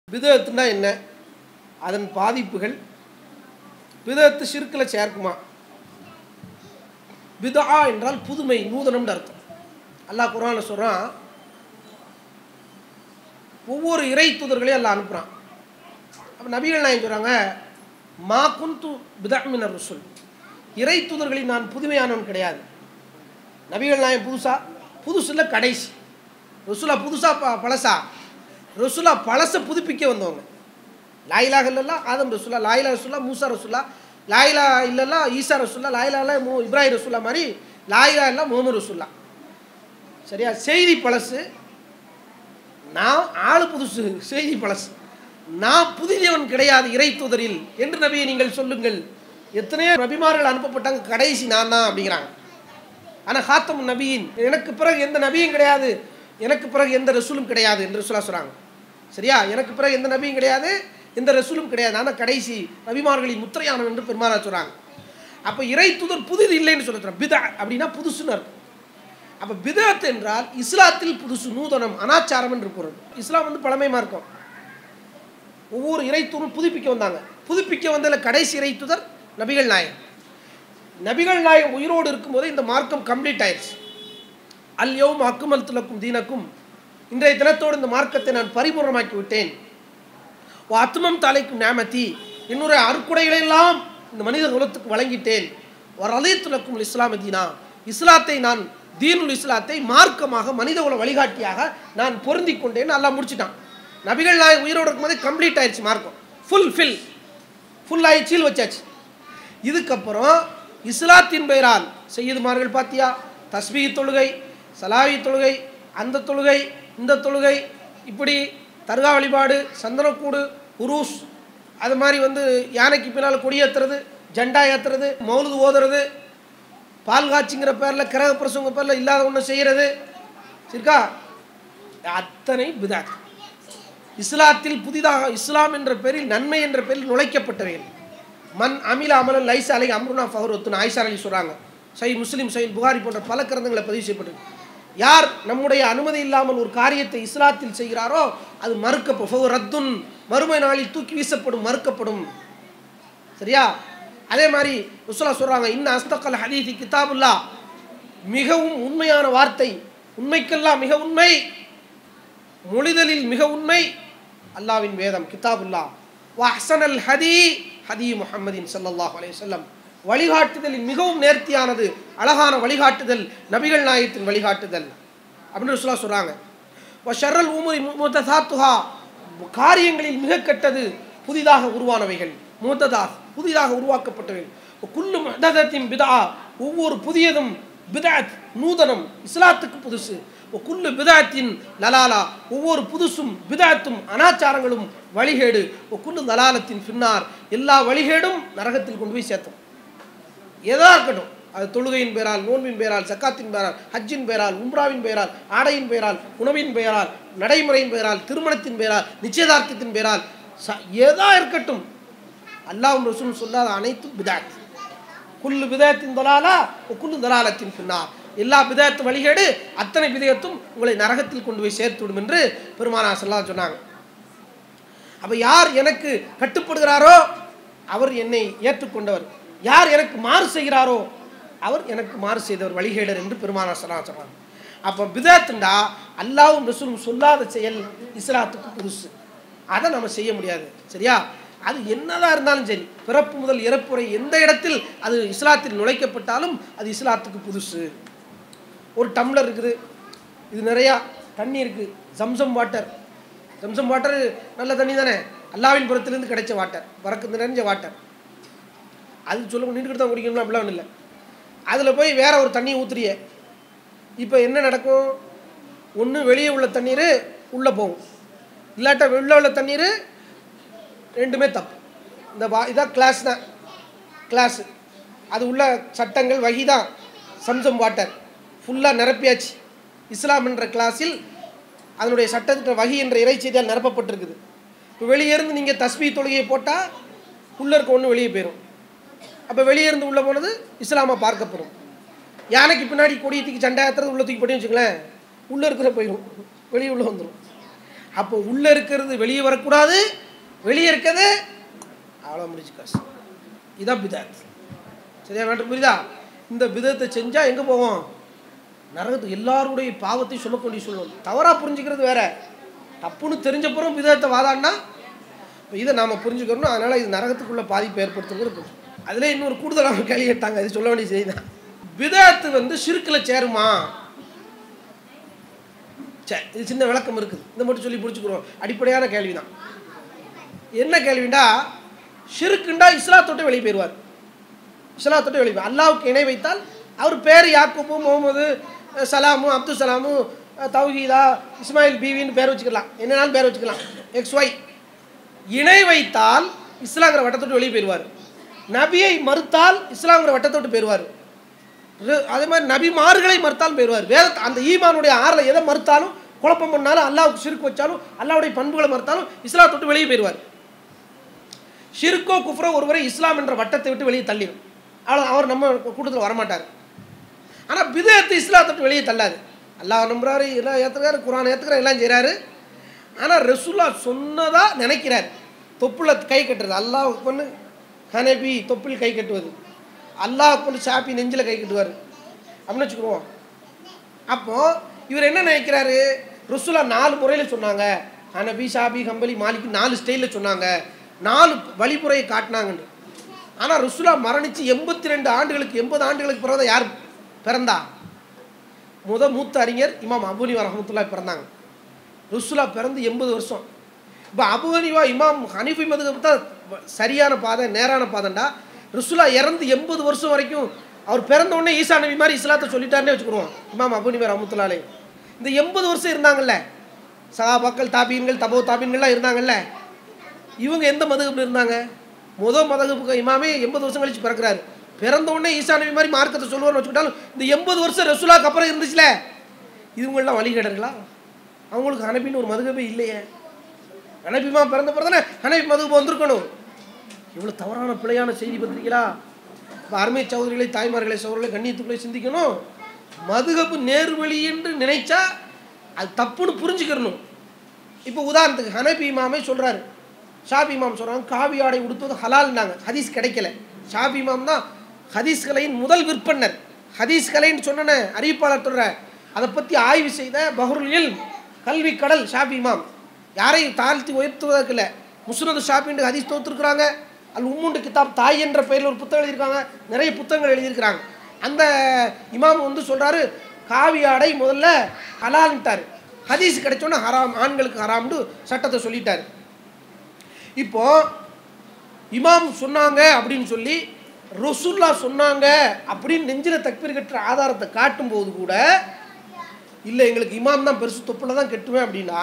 பிதத்துனா என்ன அதன் பாதிப்புகள் பிதத்து சிறுக்கில் சேர்க்குமா பிதா என்றால் புதுமை நூதனம்னு அர்த்தம் அல்லாஹ் குரான சொல்கிறான் ஒவ்வொரு இறை தூதர்களையும் எல்லாம் அனுப்புகிறான் அப்போ நபிகள் நாயகம் சொல்கிறாங்க மா குந்து பிதமினர் ருசுல் இறை தூதர்களில் நான் புதுமையானவன் கிடையாது நபிகள் நாயகம் புதுசா புதுசில் கடைசி ருசுலா புதுசா ப பழசா ரசுல்லா பழசை புதுப்பிக்க வந்தவங்க லாயிலாக இல்லல்லா ஆதம் ரசுல்லா லாயிலா ரசுல்லா மூசா ரசுல்லா லாயிலா இல்லல்லா ஈசா ரசுல்லா லாயிலா மூ இப்ராஹிம் ரசுல்லா மாதிரி லாயிலா இல்லா முகமது ரசுல்லா சரியா செய்தி பழசு நான் ஆள் புதுசு செய்தி பழசு நான் புதியவன் கிடையாது இறை தூதரில் என்று நபியை நீங்கள் சொல்லுங்கள் எத்தனையோ நபிமார்கள் அனுப்பப்பட்டாங்க கடைசி நான் தான் அப்படிங்கிறாங்க ஆனால் ஹாத்தம் நபியின் எனக்கு பிறகு எந்த நபியும் கிடையாது எனக்கு பிறகு எந்த ரசூலும் கிடையாது என்று ரசூலா சொல்கிறாங்க சரியா எனக்கு பிறகு எந்த நபியும் கிடையாது எந்த ரசூலும் கிடையாது ஆனால் கடைசி நபிமார்களின் முத்திரையானவன் என்று பெருமானா சொல்கிறாங்க அப்போ இறை தூதர் புதிது இல்லைன்னு சொல்லுறோம் பிதா அப்படின்னா புதுசுன்னு அர்த்தம் அப்போ பிதத் என்றால் இஸ்லாத்தில் புதுசு நூதனம் அனாச்சாரம் என்று பொருள் இஸ்லாம் வந்து பழமை மார்க்கம் ஒவ்வொரு இறைத்தூரும் புதுப்பிக்க வந்தாங்க புதுப்பிக்க வந்ததில் கடைசி இறைத்துதர் நபிகள் நாயகம் நபிகள் நாயகம் உயிரோடு இருக்கும்போது இந்த மார்க்கம் கம்ப்ளீட் ஆயிடுச்சு அல்யோம் அக்குமல் துலக்கும் தீனக்கும் இன்றைய தினத்தோடு இந்த மார்க்கத்தை நான் பரிபூர்ணமாக்கி விட்டேன் ஓ அத்துமம் தலைக்கும் நேமத்தி என்னுடைய அறுக்குடைகளெல்லாம் இந்த மனித குலத்துக்கு வழங்கிட்டேன் ஒரு அலையத்துலக்கும் இஸ்லாம தீனா இஸ்லாத்தை நான் தீனுல் இஸ்லாத்தை மார்க்கமாக மனிதகுல வழிகாட்டியாக நான் பொருந்தி கொண்டேன்னு நல்லா முடிச்சிட்டான் நபிகள் நாயகம் உயிரோடு இருக்கும்போதே கம்ப்ளீட் ஆயிடுச்சு மார்க்கம் ஃபுல் ஃபில் ஃபுல் ஆயிடுச்சில் வச்சாச்சு இதுக்கப்புறம் இஸ்லாத்தின் பெயரால் செய்யுதுமார்கள் பார்த்தியா தஸ்மீ தொழுகை சலாவி தொழுகை அந்த தொழுகை இந்த தொழுகை இப்படி தர்கா வழிபாடு சந்தனக்கூடு உருஸ் அது மாதிரி வந்து யானைக்கு பின்னால் கொடியேற்றுறது ஜெண்டா ஏற்றுறது மௌலுது ஓதுறது பால் காட்சிங்கிற பேரில் கிரக பிரசங்க பேரில் இல்லாத ஒன்று செய்கிறது சரிக்கா அத்தனை பிதாத் இஸ்லாத்தில் புதிதாக இஸ்லாம் என்ற பெயரில் நன்மை என்ற பெயரில் நுழைக்கப்பட்டவைகள் மண் அமில அமலன் லைசா அலை அம்ருனா ஃபஹருத்துன்னு ஆயிஷா அலி சொல்கிறாங்க சை முஸ்லீம் சை புகாரி போன்ற பல கிரந்தங்களை பதிவு செய்யப்பட்டிருக்கு யார் நம்முடைய அனுமதி இல்லாமல் ஒரு காரியத்தை இஸ்லாத்தில் செய்கிறாரோ அது மறுக்கப்படும் ரத்துன் மறுமை நாளில் தூக்கி வீசப்படும் மறுக்கப்படும் சரியா அதே மாதிரி உசுலா சொல்கிறாங்க இன்ன அஸ்தக்கல் ஹதீதி கிதாபுல்லா மிகவும் உண்மையான வார்த்தை உண்மைக்கெல்லாம் மிக உண்மை மொழிதலில் மிக உண்மை அல்லாவின் வேதம் கிதாபுல்லா வஹ்சனல் ஹதி ஹதி முஹம்மதின் சல்லல்லாஹ் அலைஹி வஸல்லம் வழிகாட்டுதலில் மிகவும் நேர்த்தியானது அழகான வழிகாட்டுதல் நபிகள் நாயகத்தின் வழிகாட்டுதல் அப்படின்னு சொல்ல சொல்கிறாங்க ஷர்ரல் உமுரி முத்ததாத்துஹா காரியங்களில் மிக கெட்டது புதிதாக உருவானவைகள் முத்ததா புதிதாக உருவாக்கப்பட்டவைகள் குல்லு மதத்தின் பிதா ஒவ்வொரு புதியதும் பிதாத் நூதனம் இஸ்லாத்துக்கு புதுசு குல்லு பிதாத்தின் லலாலா ஒவ்வொரு புதுசும் பிதாத்தும் அனாச்சாரங்களும் வழிகேடு குல்லு லலாலத்தின் பின்னார் எல்லா வழிகேடும் நரகத்தில் கொண்டு போய் சேர்த்தோம் எதா இருக்கட்டும் அது தொழுகையின் பெயரால் நோன்பின் பெயரால் சக்காத்தின் பெயரால் ஹஜ்ஜின் பெயரால் உம்ராவின் பெயரால் ஆடையின் பெயரால் உணவின் பெயரால் நடைமுறையின் பெயரால் திருமணத்தின் பெயரால் நிச்சயதார்த்தத்தின் பெயரால் ச எதா இருக்கட்டும் அல்லாஹ் ரசூல் சொல்லாத அனைத்தும் பிதாத் குல்லு பிதயத்தின் தலாலா குல்லு தலாலத்தின் பின்னார் எல்லா பிதயத்து வழிகேடு அத்தனை பிதயத்தும் உங்களை நரகத்தில் கொண்டு போய் சேர்த்து விடும் என்று பெருமானா சொல்லா சொன்னாங்க அப்போ யார் எனக்கு கட்டுப்படுகிறாரோ அவர் என்னை ஏற்றுக்கொண்டவர் யார் எனக்கு மாறு செய்கிறாரோ அவர் எனக்கு மாறு செய்தவர் வழிகேடர் என்று பெருமானா சொல்லா சொல்கிறாங்க அப்போ பிதத்துண்டா அல்லாவும் ரசூலும் சொல்லாத செயல் இஸ்லாத்துக்கு புதுசு அதை நம்ம செய்ய முடியாது சரியா அது என்னதான் இருந்தாலும் சரி பிறப்பு முதல் இறப்புரை எந்த இடத்தில் அது இஸ்லாத்தில் நுழைக்கப்பட்டாலும் அது இஸ்லாத்துக்கு புதுசு ஒரு டம்ளர் இருக்குது இது நிறையா தண்ணி இருக்குது ஜம்சம் வாட்டர் ஜம்சம் வாட்டர் நல்ல தண்ணி தானே அல்லாவின் புறத்துலேருந்து கிடைச்ச வாட்டர் வரக்கு நிறைஞ்ச வாட்டர் அது சொல்ல நின்றுக்கிட்டு தான் குடிக்கணும் அப்படிலாம் ஒன்றும் இல்லை அதில் போய் வேற ஒரு தண்ணியை ஊற்றுறிய இப்போ என்ன நடக்கும் ஒன்று வெளியே உள்ள தண்ணீர் உள்ளே போகும் இல்லாட்டா வெளில உள்ள தண்ணீர் ரெண்டுமே தப்பு இந்த வா இதான் கிளாஸ் தான் கிளாஸு அது உள்ள சட்டங்கள் வகி தான் சம்சம் வாட்டர் ஃபுல்லாக நிரப்பியாச்சு இஸ்லாம் என்ற கிளாஸில் அதனுடைய சட்டத்திட்ட வகி என்ற இறை செய்தியால் நிரப்பப்பட்டிருக்குது இப்போ வெளியே இருந்து நீங்கள் தஸ்மி தொழுகையை போட்டால் உள்ளே இருக்க ஒன்று வெளியே போயிடும் அப்போ வெளியே இருந்து உள்ளே போனது இஸ்லாமாக பார்க்கப்படும் யானைக்கு பின்னாடி கொடியை தூக்கி சண்டை ஏற்றுறது உள்ள தூக்கி போட்டி வச்சுங்களேன் உள்ளே இருக்கிற போயிடும் வெளியே உள்ளே வந்துடும் அப்போ உள்ளே இருக்கிறது வெளியே வரக்கூடாது வெளியே இருக்கிறது அவ்வளோ முடிச்சு காசு இதான் பிதாத் சரியா மேட்ரு புரியுதா இந்த விதத்தை செஞ்சால் எங்கே போவோம் நரகத்துக்கு எல்லாருடைய பாவத்தையும் சுமக்கொண்டு சொல்லணும் தவறாக புரிஞ்சுக்கிறது வேற தப்புன்னு தெரிஞ்சப்புறம் விதத்தை வாதாடினா இப்போ இதை நாம் புரிஞ்சுக்கணும் அதனால் இது நரகத்துக்குள்ள பாதிப்பு ஏற்படுத்துங்கிறது புரிஞ்சு அதில் இன்னொரு கூடுதலாக கேள்வி கேட்டாங்க இது சொல்ல வேண்டிய செய்தி தான் விதத்து வந்து சிறுக்கில் சேருமா சே இது சின்ன விளக்கம் இருக்குது இதை மட்டும் சொல்லி பிடிச்சிக்கிறோம் அடிப்படையான கேள்வி தான் என்ன கேள்விண்டா ஷிருக்குண்டா இஸ்லாத்தொட்டு வெளியே போயிடுவார் இஸ்லாத்தொட்டு வெளியே போய் அல்லாவுக்கு இணை வைத்தால் அவர் பேர் யாக்கூபு முகமது அஹ், சலாமு அப்துல் சலாமு அஹ், தௌஹீதா இஸ்மாயில் பீவின்னு பேர் வச்சுக்கலாம் என்னன்னாலும் பேர் வச்சுக்கலாம் எக்ஸ் ஒய் இணை வைத்தால் இஸ்லாங்கிற வட்டத்தொட்டு வெளியே போயிடுவார் நபியை மறுத்தால் இஸ்லாங்கிற வட்டத்தொட்டு போயிடுவார் ரு- அதே மாதிரி நபிமார்களை மறுத்தாலும் போயிடுவார் வேத அந்த ஈமானுடைய ஆறில் எதை மறுத்தாலும் குழப்பம் பண்ணாலும் அல்லாவுக்கு சிறுக்கு வச்சாலும் அல்லாவுடைய பண்புகளை மறுத்தாலும் இஸ்லாம் தொட்டு வெளியே போயிடுவார் ஷிர்கோ குஃப்ரோ ஒருவரை இஸ்லாம் என்ற வட்டத்தை விட்டு வெளியே தள்ளிடும் அவ்வளோ அவர் நம்ம கூட்டத்தில் வரமாட்டார் ஆனால் பிதத்து இஸ்லாத்தை விட்டு வெளியே தள்ளாது அல்லாஹ் நம்புறாரு எல்லாம் ஏற்றுக்கிறாரு குரான் ஏற்றுக்கிறாரு எல்லாம் செய்கிறாரு ஆனால் ரசூல்லா சொன்னதா நினைக்கிறார் தொப்புல கை கட்டுறது அல்லாஹ் பொண்ணு ஹனபி தொப்பில் கை கட்டுவது அல்லாஹ் பொண்ணு ஷாப்பி நெஞ்சில் கை கட்டுவார் அப்படின்னு வச்சுக்குவோம் அப்போது இவர் என்ன நினைக்கிறாரு ருசுலா நாலு முறையில் சொன்னாங்க ஹனபி ஷாபி கம்பளி மாலிக்கு நாலு ஸ்டைலில் சொன்னாங்க நாலு வழிமுறையை காட்டினாங்கன்னு ஆனால் ருசுலா மரணித்து எண்பத்தி ரெண்டு ஆண்டுகளுக்கு எண்பது ஆண்டுகளுக்கு பிறகு தான் யார் பிறந்தா முத மூத்த அறிஞர் இமாம் அபுனிவா ரஹமத்துல்லா பிறந்தாங்க ருசுலா பிறந்து எண்பது வருஷம் இப்போ அபு ஹனிவா இமாம் ஹனிஃபி மதுக்கு தான் சரியான பாதை நேரான பாதைண்டா ருசுலா இறந்து எண்பது வருஷம் வரைக்கும் அவர் பிறந்த உடனே ஈசா நபி மாதிரி இஸ்லாத்தை சொல்லிட்டாருன்னே வச்சுக்கிடுவோம் இமாம் அபு ஹனிஃபா ரஹமத்துல்லாலே இந்த எண்பது வருஷம் இருந்தாங்கல்ல சகாபாக்கள் தாபீன்கள் தபோ தாபீன்கள்லாம் இருந்தாங்கல்ல இவங்க எந்த மதகுப்பில் இருந்தாங்க முதல் மதகுப்புக்கு இமாமே எண்பது வருஷம் கழிச்சு பிறக்கிறாரு பிறந்த உடனே ஈசா நபி மாதிரி மார்க்கத்தை சொல்லுவார்னு வச்சுக்கிட்டாலும் இந்த எண்பது வருஷம் ரசுலாக்கு அப்புறம் இருந்துச்சுல இவங்களாம் வழிகேடர்களா அவங்களுக்கு ஹனபின்னு ஒரு மதுகபே இல்லையே ஹனபிமா பிறந்த பிறகு தானே ஹனபி மதுகப்பு வந்திருக்கணும் இவ்வளோ தவறான பிழையான செய்தி பத்திரிகளா இப்போ அருமை சகோதரிகளை தாய்மார்களை சகோதரர்களை கண்ணியத்துக்குள்ளே சிந்திக்கணும் மதுகப்பு நேர்வழி என்று நினைச்சா அது தப்புன்னு புரிஞ்சுக்கிறணும் இப்போ உதாரணத்துக்கு ஹனபி இமாமே சொல்கிறாரு ஷாபி இமாம் சொல்கிறாங்க காவி ஆடை உடுத்துவது ஹலால்னாங்க ஹதீஸ் கிடைக்கல ஷாபி இமாம் தான் ஹதீஸ் கலையின் முதல் விற்பனர் ஹதீஸ் கலைன்னு சொன்னன அறிவிப்பாளர் சொல்கிற அதை பற்றி ஆய்வு செய்த பஹ்ருல் இல்ம் கல்வி கடல் ஷாபி இமாம் யாரையும் தாழ்த்தி உயர்த்துவதற்கு இல்லை முஸ்னது ஷாபின்னு ஹதீஸ் தோத்துருக்குறாங்க அல் உம்முண்டு கிதாப் தாய் என்ற பெயரில் ஒரு புத்தகம் எழுதியிருக்காங்க நிறைய புத்தகங்கள் எழுதியிருக்கிறாங்க அந்த இமாம் வந்து சொல்கிறாரு காவி ஆடை முதல்ல ஹலால்ட்டார் ஹதீஸ் கிடைச்சோன்னே ஹராம் ஆண்களுக்கு ஹராம்னு சட்டத்தை சொல்லிட்டார் இப்போ இமாம் சொன்னாங்க அப்படின்னு சொல்லி ரசுல்லா சொன்னாங்க அப்படின்னு நெஞ்சில தக்பீர் கட்டுற ஆதாரத்தை காட்டும்போது கூட இல்லை எங்களுக்கு இமாம் தான் பெருசு தொப்புல தான் கட்டுவேன் அப்படின்னா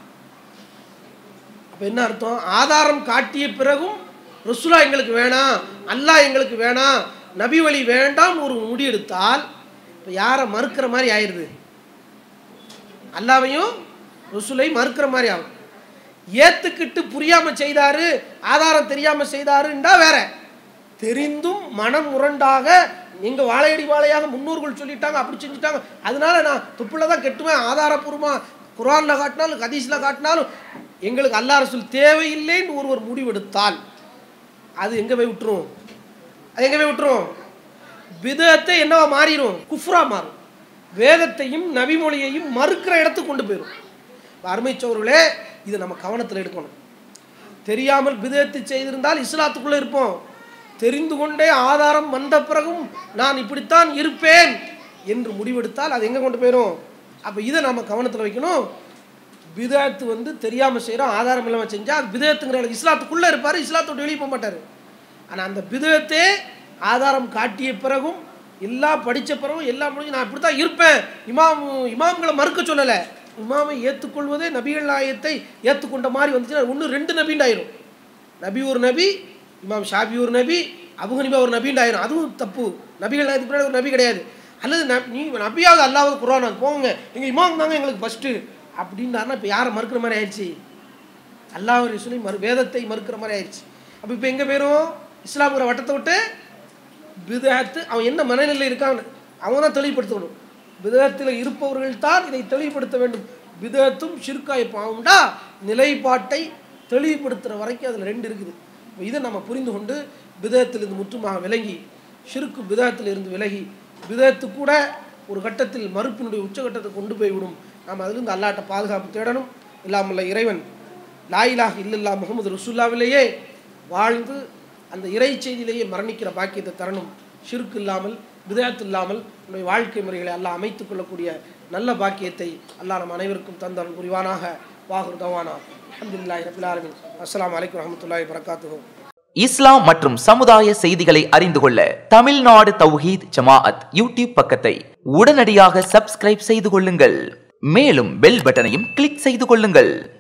அப்போ என்ன அர்த்தம் ஆதாரம் காட்டிய பிறகும் ரசுல்லா எங்களுக்கு வேணாம் அல்லாஹ் எங்களுக்கு வேணாம் நபி வழி வேண்டாம் ஒரு முடிவெடுத்தால் இப்போ யாரை மறுக்கிற மாதிரி ஆயிடுது அல்லாவையும் ரசுலை மறுக்கிற மாதிரி ஆகும் ஏத்துக்கிட்டு புரியாம செய்தாரு ஆதாரம் தெரியாம செய்தாருண்டா வேற தெரிந்தும் மனம் முரண்டாக நீங்க வாழையடி வாழையாக முன்னோர்கள் சொல்லிட்டாங்க அப்படி செஞ்சுட்டாங்க அதனால நான் துப்புல தான் கெட்டுவேன் ஆதாரபூர்வமா குரான்ல காட்டினாலும் ஹதீஸ்ல காட்டினாலும் எங்களுக்கு அல்லா ரசூல் தேவையில்லைன்னு ஒருவர் முடிவெடுத்தால் அது எங்க போய் விட்டுரும் அது எங்க போய் விட்டுரும் விதத்தை என்னவா மாறிடும் குஃப்ரா மாறும் வேதத்தையும் நபிமொழியையும் மறுக்கிற இடத்துக்கு கொண்டு போயிடும் அருமை சோர்களே இதை நம்ம கவனத்தில் எடுக்கணும் தெரியாமல் விதத்தை செய்திருந்தால் இஸ்லாத்துக்குள்ளே இருப்போம் தெரிந்து கொண்டே ஆதாரம் வந்த பிறகும் நான் இப்படித்தான் இருப்பேன் என்று முடிவெடுத்தால் அது எங்கே கொண்டு போயிடும் அப்போ இதை நம்ம கவனத்தில் வைக்கணும் விதத்து வந்து தெரியாமல் செய்கிறோம் ஆதாரம் இல்லாமல் செஞ்சால் விதத்துங்கிற இஸ்லாத்துக்குள்ளே இருப்பார் இஸ்லாத்தோடு வெளியே போக மாட்டார் ஆனால் அந்த விதத்தே ஆதாரம் காட்டிய பிறகும் எல்லாம் படித்த பிறகும் எல்லாம் முடிஞ்சு நான் இப்படி தான் இருப்பேன் இமாம் இமாம்களை மறுக்க சொல்லலை இமாமை ஏற்றுக்கொள்வதே நபிகள் நாயத்தை ஏற்றுக்கொண்ட மாதிரி வந்துச்சுன்னா ஒன்று ரெண்டு நபின்னு ஆயிரும் நபி ஒரு நபி இமாம் ஷாபி ஒரு நபி அபுஹனிபா ஒரு நபின்னு ஆயிரும் அதுவும் தப்பு நபிகள் நாயத்துக்கு பின்னாடி ஒரு நபி கிடையாது அல்லது ந நீ நபியாவது அல்லாவது குரான் போங்க எங்கள் இமாம் தாங்க எங்களுக்கு ஃபஸ்ட்டு அப்படின்னாருன்னா இப்போ யாரை மறுக்கிற மாதிரி ஆயிடுச்சு அல்லாஹ் ரசூலை மறு வேதத்தை மறுக்கிற மாதிரி ஆயிடுச்சு அப்போ இப்போ எங்கே போயிரும் இஸ்லாமுங்கிற வட்டத்தை விட்டு பிதாத்து அவன் என்ன மனநிலையில் இருக்கான்னு அவன் தான் தெளிவுபடுத்தணும் விதத்தில் இருப்பவர்கள் தான் இதை தெளிவுபடுத்த வேண்டும் பிதத்தும் ஷிர்காய் பாவம்டா நிலைப்பாட்டை தெளிவுபடுத்துகிற வரைக்கும் அதில் ரெண்டு இருக்குது இப்போ இதை நம்ம புரிந்து கொண்டு பிதத்திலிருந்து முற்றுமாக விலகி ஷிருக்கு பிதத்திலிருந்து விலகி பிதத்து கூட ஒரு கட்டத்தில் மறுப்பினுடைய உச்சகட்டத்தை கொண்டு போய்விடும் நாம் அதிலிருந்து அல்லாட்ட பாதுகாப்பு தேடணும் இல்லாமல்ல இறைவன் லாயிலாக இல்லல்லா முகமது ரசூல்லாவிலேயே வாழ்ந்து அந்த இறை செய்தியிலேயே மரணிக்கிற பாக்கியத்தை தரணும் ஷிருக்கு இல்லாமல் விதயத்து இல்லாமல் நம்முடைய வாழ்க்கை முறைகளை எல்லாம் அமைத்துக் கொள்ளக்கூடிய நல்ல பாக்கியத்தை அல்லாஹ் நம் அனைவருக்கும் தந்தல் புரிவானாக வாகுர் தவானா அஹமதுல்லாஹி ரபில் ஆலமின் அஸ்ஸலாமு அலைக்கும் வரஹ்மத்துல்லாஹி வரகாத்துஹு இஸ்லாம் மற்றும் சமுதாய செய்திகளை அறிந்து கொள்ள தமிழ்நாடு தௌஹீத் ஜமாஅத் யூடியூப் பக்கத்தை உடனடியாக சப்ஸ்கிரைப் செய்து கொள்ளுங்கள் மேலும் பெல் பட்டனையும் கிளிக் செய்து கொள்ளுங்கள்